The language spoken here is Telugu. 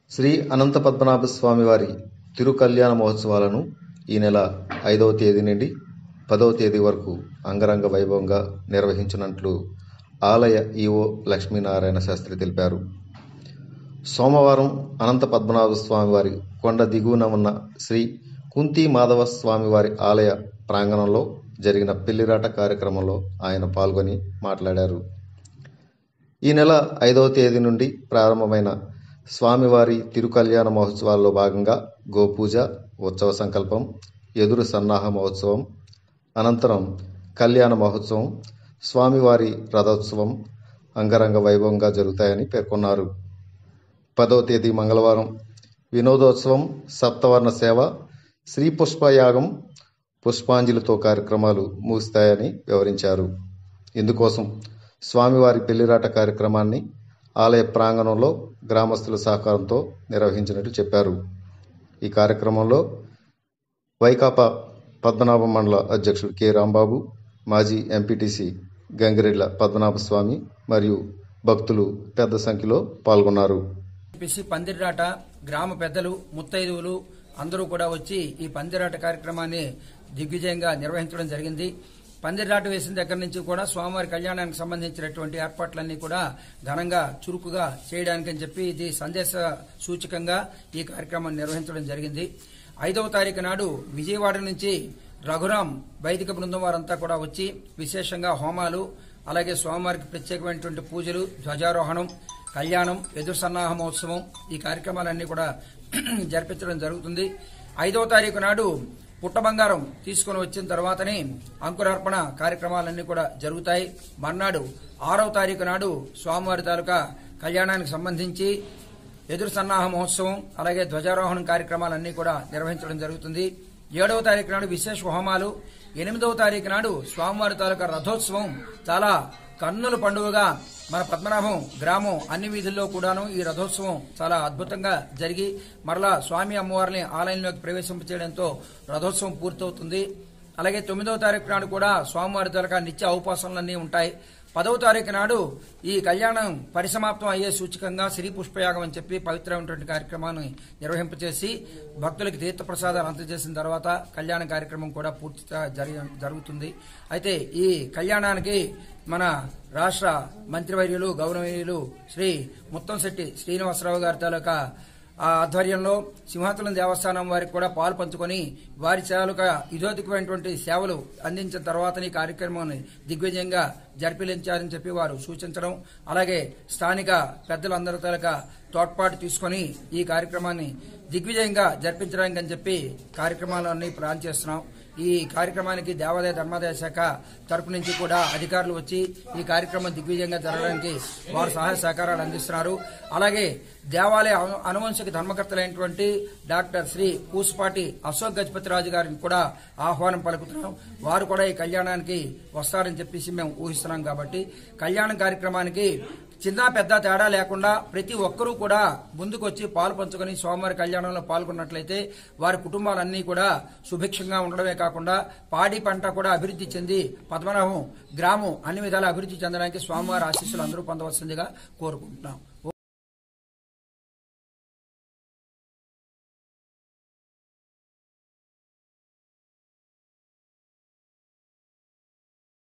శ్రీ అనంత పద్మనాభ స్వామి వారి తిరు కళ్యాణ మహోత్సవాలను ఈ నెల ఐదవ తేదీ నుండి పదవ తేదీ వరకు అంగరంగ వైభవంగా నిర్వహించినట్లు ఆలయ ఈవో లక్ష్మీనారాయణ శాస్త్రి తెలిపారు సోమవారం అనంత పద్మనాభ స్వామి వారి కొండ దిగువన ఉన్న శ్రీ కుంతి మాధవ స్వామి వారి ఆలయ ప్రాంగణంలో జరిగిన పెళ్లిరాట కార్యక్రమంలో ఆయన పాల్గొని మాట్లాడారు ఈ నెల ఐదవ తేదీ నుండి ప్రారంభమైన స్వామివారి తిరుకల్యాణ మహోత్సవాల్లో భాగంగా గోపూజ ఉత్సవ సంకల్పం ఎదురు సన్నాహ మహోత్సవం అనంతరం కళ్యాణ మహోత్సవం స్వామివారి రథోత్సవం అంగరంగ వైభవంగా జరుగుతాయని పేర్కొన్నారు పదవ తేదీ మంగళవారం వినోదోత్సవం సప్తవర్ణ సేవ శ్రీ పుష్పయాగం పుష్పాంజలితో కార్యక్రమాలు ముగుస్తాయని వివరించారు ఇందుకోసం స్వామివారి పెళ్లిరాట కార్యక్రమాన్ని ఆలయ ప్రాంగణంలో గ్రామస్తుల సహకారంతో నిర్వహించినట్లు చెప్పారు ఈ కార్యక్రమంలో వైకాపా పద్మనాభ మండల అధ్యక్షుడు కె రాంబాబు మాజీ ఎంపీటీసీ గంగిరెడ్ల పద్మనాభస్వామి మరియు భక్తులు పెద్ద సంఖ్యలో పాల్గొన్నారు పిసి పందిరాట గ్రామ పెద్దలు ముత్తైదువులు అందరూ కూడా వచ్చి ఈ పందిరాట కార్యక్రమాన్ని దిగ్విజయంగా నిర్వహించడం జరిగింది పందిరాట వేసిన దగ్గర నుంచి కూడా స్వామివారి కళ్యాణానికి సంబంధించినటువంటి ఏర్పాట్లన్నీ కూడా ఘనంగా చురుకుగా చేయడానికి అని చెప్పి ఇది సందేశ సూచకంగా ఈ కార్యక్రమాన్ని నిర్వహించడం జరిగింది ఐదవ తారీఖు నాడు విజయవాడ నుంచి రఘురాం వైదిక బృందం వారంతా కూడా వచ్చి విశేషంగా హోమాలు అలాగే స్వామివారికి ప్రత్యేకమైనటువంటి పూజలు ధ్వజారోహణం కళ్యాణం ఎదురు సన్నాహ మహోత్సవం ఈ కార్యక్రమాలన్నీ కూడా జరిపించడం జరుగుతుంది ఐదవ తారీఖు నాడు పుట్ట బంగారం తీసుకుని వచ్చిన తర్వాతనే అంకురార్పణ కార్యక్రమాలన్నీ కూడా జరుగుతాయి మర్నాడు ఆరవ తారీఖు నాడు స్వామివారి తాలూకా కళ్యాణానికి సంబంధించి ఎదురు సన్నాహ మహోత్సవం అలాగే ధ్వజారోహణం కార్యక్రమాలన్నీ కూడా నిర్వహించడం జరుగుతుంది ఏడవ తారీఖు నాడు విశేష హోమాలు ఎనిమిదవ తారీఖు నాడు స్వామివారి తాలూకా రథోత్సవం చాలా కన్నుల పండుగగా మన పద్మనాభం గ్రామం అన్ని వీధుల్లో కూడాను ఈ రథోత్సవం చాలా అద్భుతంగా జరిగి మరలా స్వామి అమ్మవారిని ఆలయంలోకి ప్రవేశింపచేయడంతో రథోత్సవం పూర్తవుతుంది అలాగే తొమ్మిదవ తారీఖు నాడు కూడా స్వామివారి తాలూకా నిత్య ఔపాసనలన్నీ ఉంటాయి పదవ తారీఖు నాడు ఈ కళ్యాణం పరిసమాప్తం అయ్యే సూచకంగా శ్రీ పుష్పయాగం అని చెప్పి పవిత్రమైనటువంటి కార్యక్రమాన్ని నిర్వహింపచేసి భక్తులకి తీర్థప్రసాదాలు అందజేసిన తర్వాత కళ్యాణ కార్యక్రమం కూడా పూర్తిగా జరి- జరుగుతుంది అయితే ఈ కళ్యాణానికి మన రాష్ట్ర మంత్రివర్యులు గౌరవనీయులు శ్రీ ముత్తంశెట్టి శ్రీనివాసరావు గారి తాలూకా ఆ ఆధ్వర్యంలో సింహాచలం దేవస్థానం వారికి కూడా పాలు పంచుకొని వారి తాలూకా ఇదోధికమైనటువంటి సేవలు అందించిన తర్వాత ఈ కార్యక్రమాన్ని దిగ్విజయంగా జరిపించారని చెప్పి వారు సూచించడం అలాగే స్థానిక పెద్దలందరి తాలూకా తోడ్పాటు తీసుకొని ఈ కార్యక్రమాన్ని దిగ్విజయంగా జరిపించడానికి అని చెప్పి కార్యక్రమాలన్నీ ప్లాన్ చేస్తున్నాం ఈ కార్యక్రమానికి దేవాదాయ ధర్మాదాయ శాఖ తరపు నుంచి కూడా అధికారులు వచ్చి ఈ కార్యక్రమం దిగ్విజయంగా జరగడానికి వారు సహాయ సహకారాలు అందిస్తున్నారు అలాగే దేవాలయ అను- అనువంశిక ధర్మకర్తలైనటువంటి డాక్టర్ శ్రీ కూసుపాటి అశోక్ గజపతిరాజు గారిని కూడా ఆహ్వానం పలుకుతున్నాం వారు కూడా ఈ కళ్యాణానికి వస్తారని చెప్పేసి మేము ఊహిస్తున్నాం కాబట్టి కళ్యాణ కార్యక్రమానికి చిన్న పెద్ద తేడా లేకుండా ప్రతి ఒక్కరూ కూడా ముందుకొచ్చి పాలు పంచుకొని స్వామివారి కళ్యాణంలో పాల్గొన్నట్లయితే వారి కుటుంబాలన్నీ కూడా సుభిక్షంగా ఉండడమే కాకుండా పాడి పంట కూడా అభివృద్ధి చెంది పద్మనాభం గ్రామం అన్ని విధాలా అభివృద్ధి చెందడానికి స్వామివారి ఆశీస్సులు అందరూ పొందవలసిందిగా కోరుకుంటున్నాం